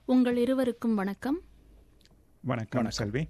உங்கள் இருவருக்கும் வணக்கம் வணக்கம் Selvi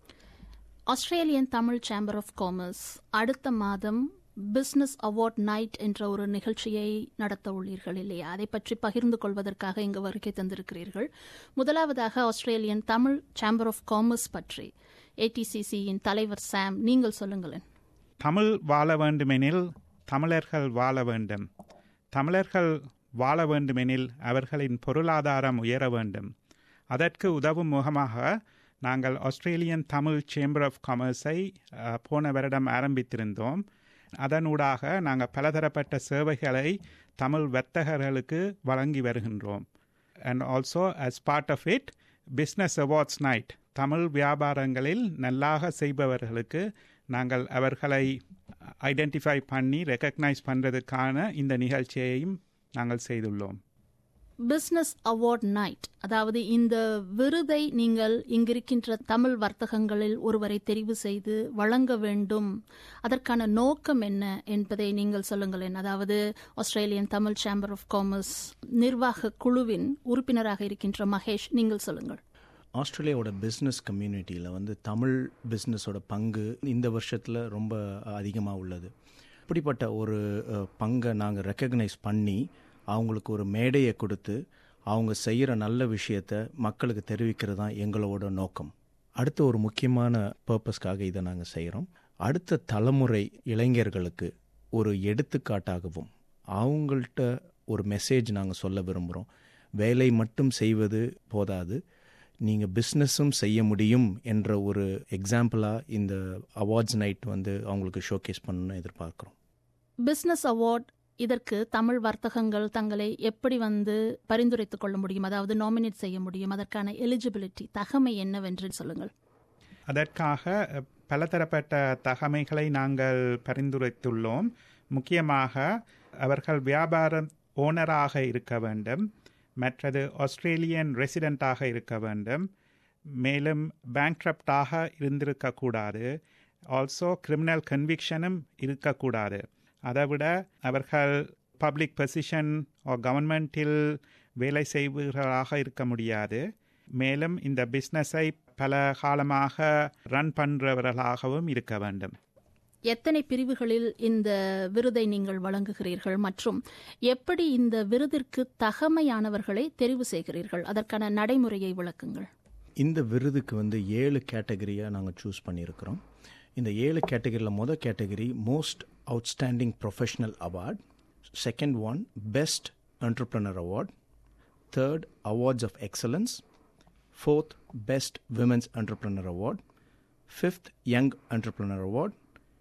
Australian Tamil Chamber of Commerce அடுத்த மாதம் பிசினஸ் அவார்ட் நைட் என்ற ஒரு நிகழ்ச்சியை நடத்த உள்ளீர்கள் இல்லையா அதை பற்றி பகிர்ந்து கொள்வதற்காக இங்கு வருகை தந்திருக்கிறீர்கள் முதலாவதாக Australian Tamil Chamber of Commerce பற்றி ஏடிசிசியின் தலைவர் சாம் நீங்கள் சொல்லுங்களேன் தமிழ் வாழ வேண்டுமெனில் தமிழர்கள் வாழ வேண்டும் தமிழர்கள் வாழ வேண்டுமெனில் அவர்களின் பொருளாதாரம் உயர வேண்டும் அதற்கு உதவும் முகமாக நாங்கள் ஆஸ்திரேலியன் தமிழ் சேம்பர் ஆஃப் காமர்ஸை அஹ், போன வருடம் ஆரம்பித்திருந்தோம் அதனூடாக நாங்கள் பலதரப்பட்ட சேவைகளை தமிழ் வர்த்தகர்களுக்கு வழங்கி வருகின்றோம் and also as part of it business awards night Tamil வியாபாரங்களில் நல்லாக செய்பவர்களுக்கு நாங்கள் அவர்களை ஐடென்டிஃபை பண்ணி ரெக்கக்னைஸ் பண்ணுறதுக்கான இந்த நிகழ்ச்சியையும் நாங்கள் செய்துள்ளோம் பிசினஸ் அவார்ட் நைட் அதாவது இந்த விருதை நீங்கள் இங்கிருக்கின்ற தமிழ் வர்த்தகங்களில் ஒருவரை தெரிவு செய்து வழங்க வேண்டும் அதற்கான நோக்கம் என்ன என்பதை நீங்கள் சொல்லுங்களேன் அதாவது Australian Tamil Chamber of Commerce நிர்வாக குழுவின் உறுப்பினராக இருக்கின்ற மகேஷ் நீங்கள் சொல்லுங்கள் ஆஸ்திரேலியாவோட பிஸ்னஸ் கம்யூனிட்டியில் வந்து தமிழ் பிஸ்னஸோட பங்கு இந்த வருஷத்தில் ரொம்ப அதிகமாக உள்ளது இப்படிப்பட்ட ஒரு அஹ், பங்கை நாங்கள் ரெக்கக்னைஸ் பண்ணி அவங்களுக்கு ஒரு மேடையை கொடுத்து அவங்க செய்கிற நல்ல விஷயத்த மக்களுக்கு தெரிவிக்கிறது தான் எங்களோட நோக்கம் அடுத்த ஒரு முக்கியமான பர்பஸ்க்காக இதை நாங்கள் செய்கிறோம் அடுத்த தலைமுறை இளைஞர்களுக்கு ஒரு எடுத்துக்காட்டாகவும் அவங்கள்ட்ட ஒரு மெசேஜ் நாங்கள் சொல்ல விரும்புகிறோம் வேலை மட்டும் செய்வது போதாது நீங்கள் பிஸ்னஸும் செய்ய முடியும் என்ற ஒரு எக்ஸாம்பிளாக இந்த அவார்ட்ஸ் நைட் வந்து அவங்களுக்கு ஷோகேஸ் பண்ணணும்னு எதிர்பார்க்குறோம் பிசினஸ் அவார்ட் இதற்கு தமிழ் வர்த்தகங்கள் தங்களை எப்படி வந்து பரிந்துரைத்துக் கொள்ள முடியும் அதாவது நாமினேட் செய்ய முடியும் அதற்கான எலிஜிபிலிட்டி தகமை என்னவென்று சொல்லுங்கள் அதற்காக அஹ், பலதரப்பட்ட தகமைகளை நாங்கள் பரிந்துரைத்துள்ளோம் முக்கியமாக அவர்கள் வியாபாரம் ஓனராக இருக்க வேண்டும் மற்றது ஆஸ்திரேலியன் ரெசிடெண்ட்டாக இருக்க வேண்டும் மேலும் பேங்க்ரப்டாக இருந்திருக்கக்கூடாது ஆல்சோ கிரிமினல் கன்விக்ஷனும் இருக்கக்கூடாது அதைவிட அவர்கள் பப்ளிக் பொசிஷன் கவர்மெண்டில் வேலை செய்பவர்களாக இருக்க முடியாது மேலும் இந்த பிஸ்னஸை பல காலமாக ரன் பண்ணுறவர்களாகவும் இருக்க வேண்டும் எத்தனை பிரிவுகளில் இந்த விருதை நீங்கள் வழங்குகிறீர்கள் மற்றும் எப்படி இந்த விருதிற்கு தகமையானவர்களை தெரிவு செய்கிறீர்கள் அதற்கான நடைமுறையை விளக்குங்கள் இந்த விருதுக்கு வந்து ஏழு கேட்டகரியாக நாங்கள் சூஸ் பண்ணியிருக்கிறோம் இந்த ஏழு கேட்டகரியில் மொதல் category most outstanding professional award second one best entrepreneur award third awards of excellence fourth best women's entrepreneur award fifth young entrepreneur award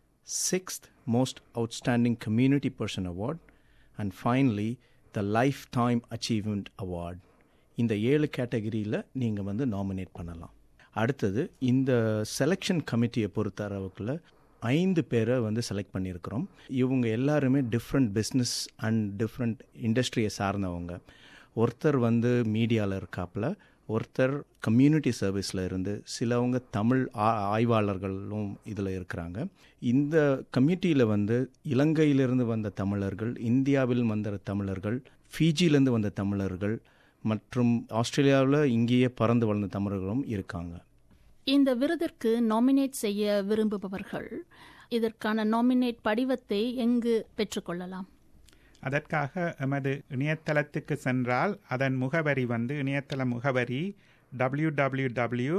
sixth most outstanding community person award and finally the lifetime achievement award இந்த ஏழு கேட்டகரியில் நீங்கள் வந்து nominate பண்ணலாம் அடுத்தது இந்த selection கமிட்டியை பொறுத்த அளவுக்குள்ள ஐந்து பேரை வந்து செலக்ட் பண்ணியிருக்கிறோம் இவங்க எல்லாருமே டிஃப்ரெண்ட் பிஸ்னஸ் அண்ட் டிஃப்ரெண்ட் இண்டஸ்ட்ரியை சார்ந்தவங்க ஒருத்தர் வந்து மீடியாவில் இருக்காப்புல ஒருத்தர் கம்யூனிட்டி சர்வீஸில் இருந்து சிலவங்க தமிழ் ஆ- ஆய்வாளர்களும் இதில் இருக்கிறாங்க இந்த கமிட்டியில் வந்து இலங்கையிலிருந்து வந்த தமிழர்கள் இந்தியாவில் வந்த தமிழர்கள் ஃபிஜியிலேருந்து வந்த தமிழர்கள் மற்றும் ஆஸ்திரேலியாவில் இங்கேயே பறந்து வளர்ந்த தமிழர்களும் இருக்காங்க இந்த விருதிற்கு நாமினேட் செய்ய விரும்புபவர்கள் இதற்கான நாமினேட் படிவத்தை எங்கு பெற்றுக்கொள்ளலாம் அதற்காக எமது இணையதளத்துக்கு சென்றால் அதன் முகவரி வந்து இணையதள முகவரி W W W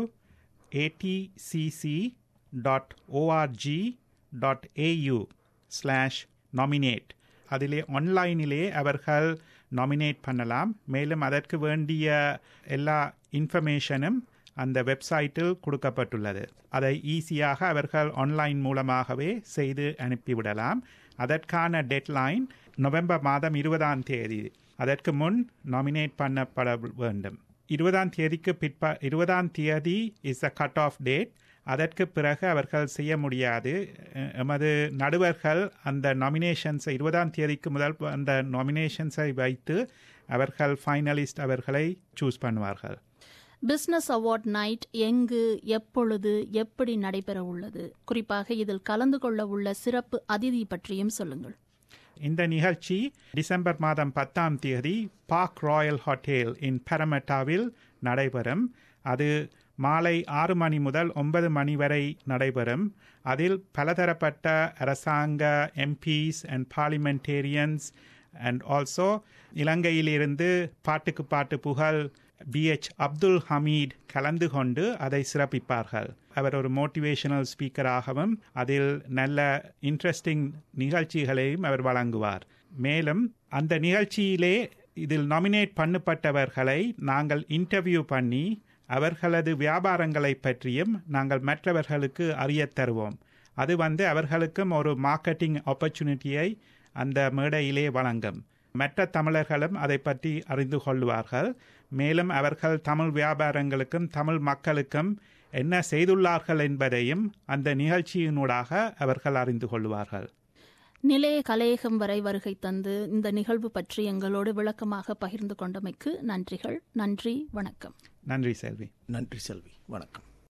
ATCC dot ORG dot AU slash nominate அதிலே ஆன்லைனிலே அவர்கள் நாமினேட் பண்ணலாம் மேலும் அதற்கு வேண்டிய எல்லா இன்ஃபர்மேஷனும் அந்த வெப்சைட்டில் கொடுக்கப்பட்டுள்ளது அதை ஈஸியாக அவர்கள் ஆன்லைன் மூலமாகவே செய்து அனுப்பிவிடலாம் அதற்கான டெட்லைன் நவம்பர் மாதம் இருபதாம் தேதி அதற்கு முன் நாமினேட் பண்ணப்பட வேண்டும் இருபதாம் தேதிக்கு பிற்ப இருபதாம் தேதி is a cut off date அதற்கு பிறகு அவர்கள் செய்ய முடியாது எ- எமது நடுவர்கள் அந்த நாமினேஷன்ஸை இருபதாம் தேதிக்கு முதல் அந்த நாமினேஷன்ஸை வைத்து அவர்கள் ஃபைனலிஸ்ட் அவர்களை சூஸ் பண்ணுவார்கள் பிசினஸ் அவார்ட் நைட் எங்கு எப்பொழுது எப்படி நடைபெற உள்ளது குறிப்பாக இதில் கலந்து கொள்ள உள்ள சிறப்பு அதிதி பற்றியும் சொல்லுங்கள் இந்த நிகழ்ச்சி டிசம்பர் மாதம் பத்தாம் தேதி பார்க் ராயல் ஹோட்டல் இன் பரமட்டாவில் நடைபெறும் அது மாலை ஆறு மணி முதல் ஒன்பது மணி வரை நடைபெறும் அதில் பலதரப்பட்ட அரசாங்க MPs and parliamentarians and also இலங்கையிலிருந்து பாட்டுக்கு பாட்டு புகழ் பிஎச் அப்துல் ஹமீட் கலந்து கொண்டு அதை சிறப்பிப்பார்கள் அவர் ஒரு மோட்டிவேஷனல் ஸ்பீக்கராகவும் அதில் நல்ல இன்ட்ரெஸ்டிங் நிகழ்ச்சிகளையும் அவர் வழங்குவார் மேலும் அந்த நிகழ்ச்சியிலே இதில் நாமினேட் பண்ணப்பட்டவர்களை நாங்கள் இன்டர்வியூ பண்ணி அவர்களது வியாபாரங்களை பற்றியும் நாங்கள் மற்றவர்களுக்கு அறியத் தருவோம் அது வந்து அவர்களுக்கும் ஒரு மார்க்கெட்டிங் ஆப்பர்ச்சுனிட்டியை அந்த மேடையிலே வழங்கும் மற்ற தமிழர்களும் அதை பற்றி அறிந்து கொள்வார்கள் மேலும் அவர்கள் தமிழ் வியாபாரங்களுக்கும் தமிழ் மக்களுக்கும் என்ன செய்துள்ளார்கள் என்பதையும் அந்த நிகழ்ச்சியினூடாக அவர்கள் அறிந்து கொள்வார்கள் நிலைய கலையகம் வரை வருகை தந்து இந்த நிகழ்வு பற்றி எங்களோடு விளக்கமாக பகிர்ந்து கொண்டமைக்கு நன்றிகள் நன்றி வணக்கம் நன்றி செல்வி நன்றி செல்வி வணக்கம்